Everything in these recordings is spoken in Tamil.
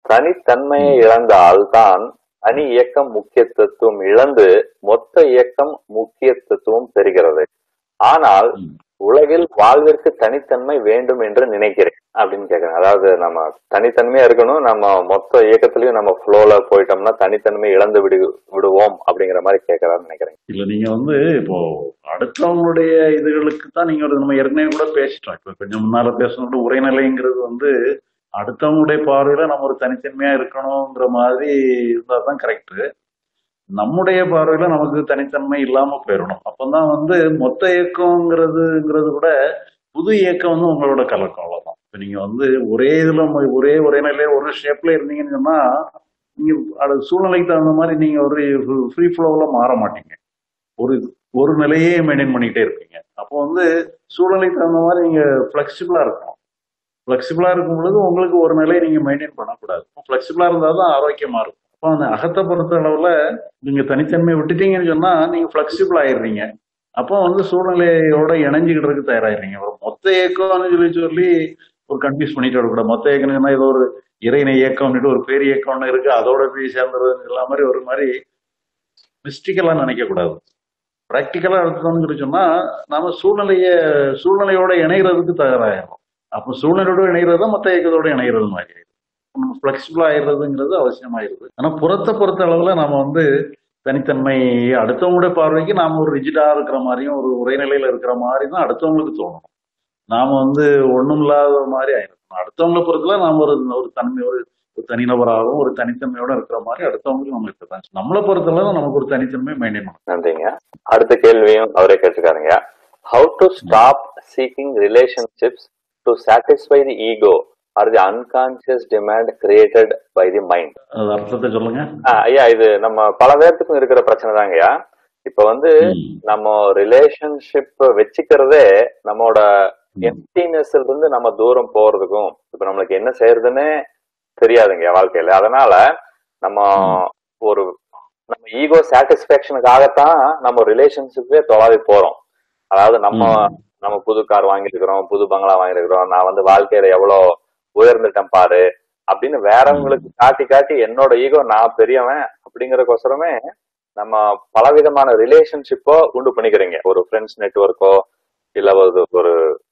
தனித்தன்மையை இழந்தால் தான் தனி இயக்கம் முக்கியத்துவம் இழந்து மொத்த இயக்கம் முக்கியத்துவம் பெறுகிறது ஆனால் ம். உலகில் வாழ்விற்கு தனித்தன்மை வேண்டும் என்று நினைக்கிறேன் அப்படின்னு கேக்குறேன் அதாவது நம்ம தனித்தன்மையா இருக்கணும் நம்ம மொத்த இயக்கத்திலயும் நம்ம ஃப்ளோல போயிட்டோம்னா தனித்தன்மை இழந்து விடு விடுவோம் அப்படிங்கிற மாதிரி கேட்கறான்னு நினைக்கிறேன் இல்ல நீங்க வந்து இப்போ அடுத்தவங்களுடைய இதுகளுக்கு தான் நீங்க ஒரு நம்ம ஏற்கனவே கூட பேசிட்டோம் இப்ப கொஞ்சம் முன்னால பேசணும் உரைநிலைங்கிறது வந்து அடுத்தவங்களுடைய பார்வையில நம்ம ஒரு தனித்தன்மையா இருக்கணுங்கிற மாதிரி இருந்தா தான் கரெக்ட் நம்முடைய பார்வையில நமக்கு தனித்தன்மை இல்லாம போயிடணும் அப்பதான் வந்து மொத்த இயக்கம்ங்கிறதுங்கிறது கூட புது இயக்கம் வந்து உங்களோட கலக்கம் அவ்வளவுதான் இப்ப நீங்க வந்து ஒரே இதுல ம- ஒரே ஒரே நிலையில ஒரு ஷேப்ல இருந்தீங்கன்னு சொன்னா நீங்க அது சூழ்நிலைக்கு தகுந்த மாதிரி நீங்க ஒரு ஃப்ரீ ஃப்ளோவில் மாற மாட்டீங்க ஒரு ஒரு நிலையே மெயின்டைன் பண்ணிக்கிட்டே இருப்பீங்க அப்போ வந்து சூழ்நிலைக்கு தகுந்த மாதிரி நீங்க ஃபிளெக்சிபிளா இருக்கணும் ஃபிளெக்சிபிளா இருக்கும் பொழுது உங்களுக்கு ஒரு நிலையை நீங்க மெயின்டைன் பண்ணக்கூடாது ஃபிளெக்சிபிளா இருந்தால் தான் ஆரோக்கியமா இருக்கும் அப்போ அந்த அகத்தை பொறுத்த அளவுல நீங்க தனித்தன்மையை விட்டுட்டீங்கன்னு சொன்னா நீங்க ஃபிளெக்சிபிள் ஆயிடுறீங்க அப்போ வந்து சூழ்நிலையோட இணைஞ்சுக்கிட்டதுக்கு தயாராகிறீங்க ஒரு மொத்த இயக்கம்னு சொல்லி சொல்லி ஒரு கன்ஃபியூஸ் பண்ணிட்டு வரக்கூடாது மொத்த இயக்கம்னா ஏதோ ஒரு இறைனை இயக்கம்னுட்டு ஒரு பேர் இயக்கம்னு இருக்கு அதோட போய் சேர்ந்துறது எல்லா மாதிரி ஒரு மாதிரி மிஸ்டிக்கலா நினைக்க கூடாது ப்ராக்டிக்கலா எடுத்தோம்னு சொல்லி சொன்னா நாம சூழ்நிலைய சூழ்நிலையோட இணைகிறதுக்கு தயாராகிறோம் அப்போ சூழ்நிலையோட இணைகிறது தான் மொத்த இயக்கத்தோட இணைகிறது மாதிரி ஆயிடுது ஃபிளெக்சிபிள் ஆயிடுறதுங்கிறது அவசியமாயிருது ஆனா புறத்தை பொறுத்த அளவுல நாம வந்து தனித்தன்மை அடுத்தவங்களுடைய பார்வைக்கு நாம ஒரு ரிஜிடா இருக்கிற மாதிரியும் ஒரு உரைநிலையில இருக்கிற மாதிரி தான் அடுத்தவங்களுக்கு தோணும் நாம வந்து ஒண்ணும் இல்லாத மாதிரி ஆயிருக்கணும் அடுத்தவங்களை பொறுத்தல நாம ஒரு ஒரு தன்மை ஒரு ஒரு தனிநபராகவும் ஒரு தனித்தன்மையோட இருக்கிற மாதிரி அடுத்தவங்களுக்கு நம்ம இருக்கதான் நம்மளை பொறுத்தளவு நமக்கு ஒரு தனித்தன்மை மெயின்டைன் பண்ணணும் நன்றிங்க அடுத்த கேள்வியும் அவரே கேட்டிருக்காருங்க how to stop seeking relationships to satisfy the ego or the unconscious demand created by the mind அது அர்த்தத்தை சொல்லுங்க ஐயா இது நம்ம பல பேர்த்துக்கும் இருக்கிற பிரச்சனை தாங்கய்யா இப்ப வந்து ம். நம்ம ரிலேஷன்ஷிப் வச்சுக்கிறதே நம்மளோட எம்டினஸ்ல இருந்து நம்ம தூரம் போறதுக்கும் இப்ப நம்மளுக்கு என்ன செய்யறதுன்னே தெரியாதுங்க வாழ்க்கையில அதனால நம்ம ஒரு நம்ம ஈகோ சாட்டிஸ்பேக்ஷனுக்காகத்தான் நம்ம ரிலேஷன்ஷிப்பே தொலாவி போறோம் அதாவது நம்ம ம். நம்ம புது கார் வாங்கியிருக்கிறோம் புது பங்களா வாங்கியிருக்கிறோம் நான் வந்து வாழ்க்கையில எவ்வளவு உயர்ந்துட்டேன் பாரு அப்படின்னு வேறவங்களுக்கு காட்டி காட்டி என்னோட ஈகோ நான் பெரியவன் அப்படிங்கறதுக்கோசரமே நம்ம பலவிதமான ரிலேஷன்ஷிப்போ உண்டு பண்ணிக்கிறீங்க ஒரு ஃப்ரெண்ட்ஸ் நெட்வொர்க்கோ இல்ல ஒரு ஒரு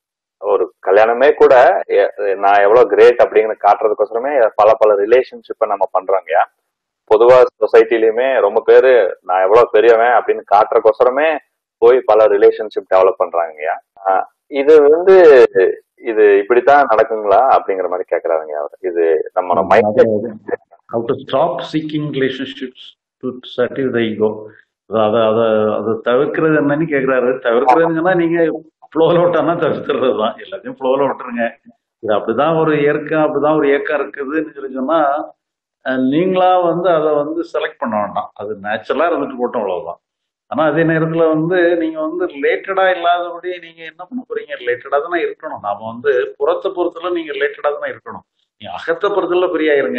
ஒரு கல்யாணமே கூட எ- நான் எவ்வளவு கிரேட் அப்படிங்கிற காட்டுறதுக்கோசரமே பல பல ரிலேஷன்ஷிப்பை நம்ம பண்றோங்க பொதுவா சொசைட்டிலயுமே ரொம்ப பேரு நான் எவ்வளவு பெரியவன் அப்படின்னு காட்டுறதுக்கோசரமே போய் பல ரிலேஷன்ஷிப் டெவலப் பண்றாங்கய்யா ஆஹ் இது வந்து இது இப்படித்தான் நடக்குங்களா அப்படிங்கிற மாதிரி கேக்குறாருங்க அவர் இது நம்ம mind how to stop seeking relationships to satisfy the ego அதை அதை அதை தவிர்க்கிறது என்னன்னு கேக்குறாரு தவிர்க்கிறதுன்னு சொன்னா நீங்க ஃப்ளோல விட்டானா தவிர்த்துறது தான் எல்லாத்தையும் ஃப்ளோல விட்டுருங்க இது அப்படிதான் ஒரு ஏற்கம் அப்படிதான் ஒரு ஏக்கம் இருக்குதுன்னு சொல்லி சொன்னா அஹ், நீங்களா வந்து அதை வந்து செலக்ட் பண்ண வேண்டாம் அது நேச்சுரலா இருந்துட்டு போட்டோம் அவ்வளவுதான் ஆனா அதே நேரத்துல வந்து நீங்க வந்து ரிலேட்டடா இல்லாதபடி நீங்க என்ன பண்ண போறீங்க ரிலேட்டடா தானே இருக்கணும் நாம வந்து புறத்தை பொறுத்தல நீங்க ரிலேட்டடா தானே இருக்கணும் நீங்க அகத்தை பொறுத்தல ஃப்ரீயா இருங்க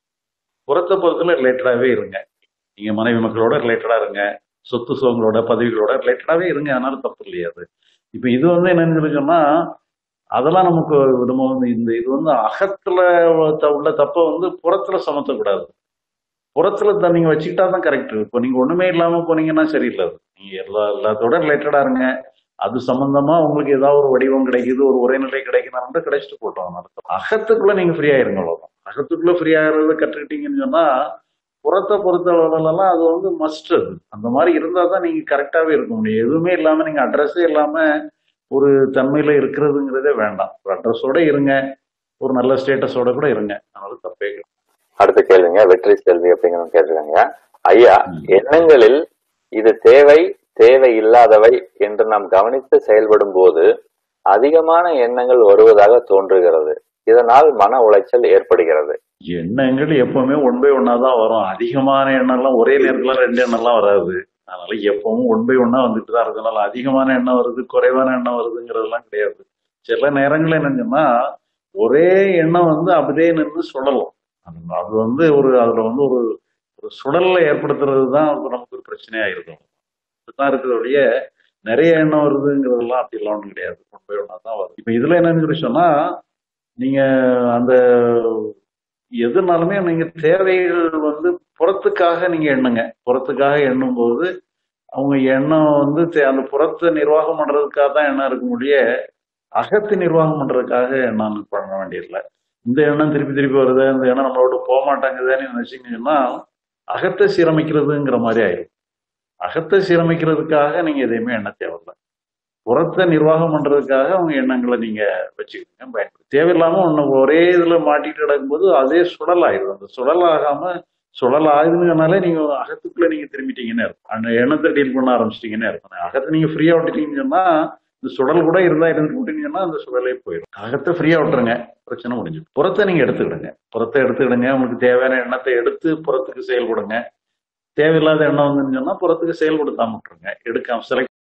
புறத்தை பொறுத்தல ரிலேட்டடாவே இருங்க நீங்க மனைவி மக்களோட ரிலேட்டடா இருங்க சொத்து சுகங்களோட பதவிகளோட ரிலேட்டடாவே இருங்க அதனால தப்பு இல்லையா அது இப்ப இது வந்து என்னன்னு சொல்லி சொன்னா அதெல்லாம் நமக்கு நம்ம வந்து இந்த இது வந்து அகத்துல த- உள்ள தப்ப வந்து புறத்துல சுமத்தக்கூடாது புறத்துல தான் நீங்க வச்சுக்கிட்டா தான் கரெக்ட் இப்போ நீங்க ஒண்ணுமே இல்லாம போனீங்கன்னா சரியில்லை அது நீங்க எல்லா எல்லாத்தோட ரிலேட்டடா இருங்க அது சம்பந்தமா உங்களுக்கு ஏதாவது ஒரு வடிவம் கிடைக்குது ஒரு உரைநிலை கிடைக்குதுன்னா கிடைச்சிட்டு போட்டோம் நடத்தும் அகத்துக்குள்ள நீங்க ஃப்ரீ ஆயிருங்க அவ்வளவுதான் அகத்துக்குள்ள ஃப்ரீ ஆகிறத கற்றுக்கிட்டீங்கன்னு சொன்னா புறத்தை பொறுத்த அளவுலலாம் அது வந்து மஸ்ட் அது அந்த மாதிரி இருந்தா தான் நீங்க கரெக்டாவே இருக்க முடியும் எதுவுமே இல்லாம நீங்க அட்ரஸே இல்லாம ஒரு தன்மையில இருக்கிறதுங்கிறதே வேண்டாம் ஒரு அட்ரஸோட இருங்க ஒரு நல்ல ஸ்டேட்டஸோட கூட இருங்க அதனால தப்பே கிடையாது. அடுத்த கேள்விங்க வெற்றி செல்வி அப்படிங்கிறவங்க கேட்டிருக்காங்க ஐயா ம். எண்ணங்களில் இது தேவை தேவை இல்லாதவை என்று நாம் கவனித்து செயல்படும் போது அதிகமான எண்ணங்கள் வருவதாக தோன்றுகிறது இதனால் மன உளைச்சல் ஏற்படுகிறது எண்ணங்கள் எப்பவுமே ஒன் பை ஒன்னா தான் வரும் அதிகமான எண்ணம்லாம் ஒரே நேரத்துல ரெண்டு எண்ணம்லாம் வராது அதனால எப்பவும் ஒன் பை ஒன்னா வந்துட்டு தான் இருக்கனால அதிகமான எண்ணம் வருது குறைவான எண்ணம் வருதுங்கிறதெல்லாம் கிடையாது சில நேரங்கள் என்னன்னு சொன்னா ஒரே எண்ணம் வந்து அப்படியே நின்று சுழலும் அது அது வந்து ஒரு அதுல வந்து ஒரு ஒரு சுழலை ஏற்படுத்துறது தான் இப்ப நமக்கு ஒரு பிரச்சனையா இருக்கும் இதுதான் இருக்கிறதுடைய நிறைய எண்ணம் வருதுங்கிறதெல்லாம் அப்படிலாம் ஒன்றும் கிடையாது ஒன் பை ஒன்னா தான் வரும் இப்ப இதுல என்னன்னு சொல்லி சொன்னா நீங்க அந்த எதுனாலுமே நீங்க தேவைகள் வந்து புறத்துக்காக நீங்க எண்ணுங்க புறத்துக்காக எண்ணும் போது அவங்க எண்ணம் வந்து தே- அந்த புறத்தை நிர்வாகம் பண்றதுக்காக தான் எண்ணம் இருக்க முடிய அகத்து நிர்வாகம் பண்றதுக்காக எண்ணம் பண்ண வேண்டியதில்லை இந்த எண்ணம் திருப்பி திருப்பி வருது இந்த எண்ணம் நம்மளோட போக மாட்டாங்குதுன்னு நினைச்சீங்கன்னா அகத்தை சீரமைக்கிறதுங்கிற மாதிரி ஆயிடும் அகத்தை சீரமைக்கிறதுக்காக நீங்க எதையுமே எண்ண தேவையில்லை புறத்தை நிர்வாகம் பண்றதுக்காக அவங்க எண்ணங்களை நீங்க வச்சுக்கோங்க பயன்படுத்தி தேவையில்லாம ஒண்ணு ஒரே இதுல மாட்டிட்டு கிடக்கும்போது அதே சுழல் ஆயிடும் அந்த சுழல் ஆகாம சுழல் ஆகுதுனாலே நீங்க அகத்துக்குள்ள நீங்க திரும்பிட்டீங்கன்னு இருக்கும் அந்த எண்ணத்தை டீல் பண்ண ஆரம்பிச்சிட்டீங்கன்னு இருக்கும் அகத்தை நீங்க ஃப்ரீயா விட்டுட்டீங்கன்னு சொன்னா இந்த சுழல் கூட இருந்தா இருந்துட்டு விட்டீங்கன்னா அந்த சுழலே போயிடும் அகத்தை ஃப்ரீயா விட்டுருங்க பிரச்சனை முடிஞ்சு புறத்தை நீங்க எடுத்துக்கிடுங்க புறத்தை எடுத்துக்கிடுங்க உங்களுக்கு தேவையான எண்ணத்தை எடுத்து புறத்துக்கு செயல்படுங்க தேவையில்லாத எண்ணம் வந்துன்னு சொன்னா புறத்துக்கு செயல்படுத்தாம விட்டுருங்க எடுக்காம செலக்ட்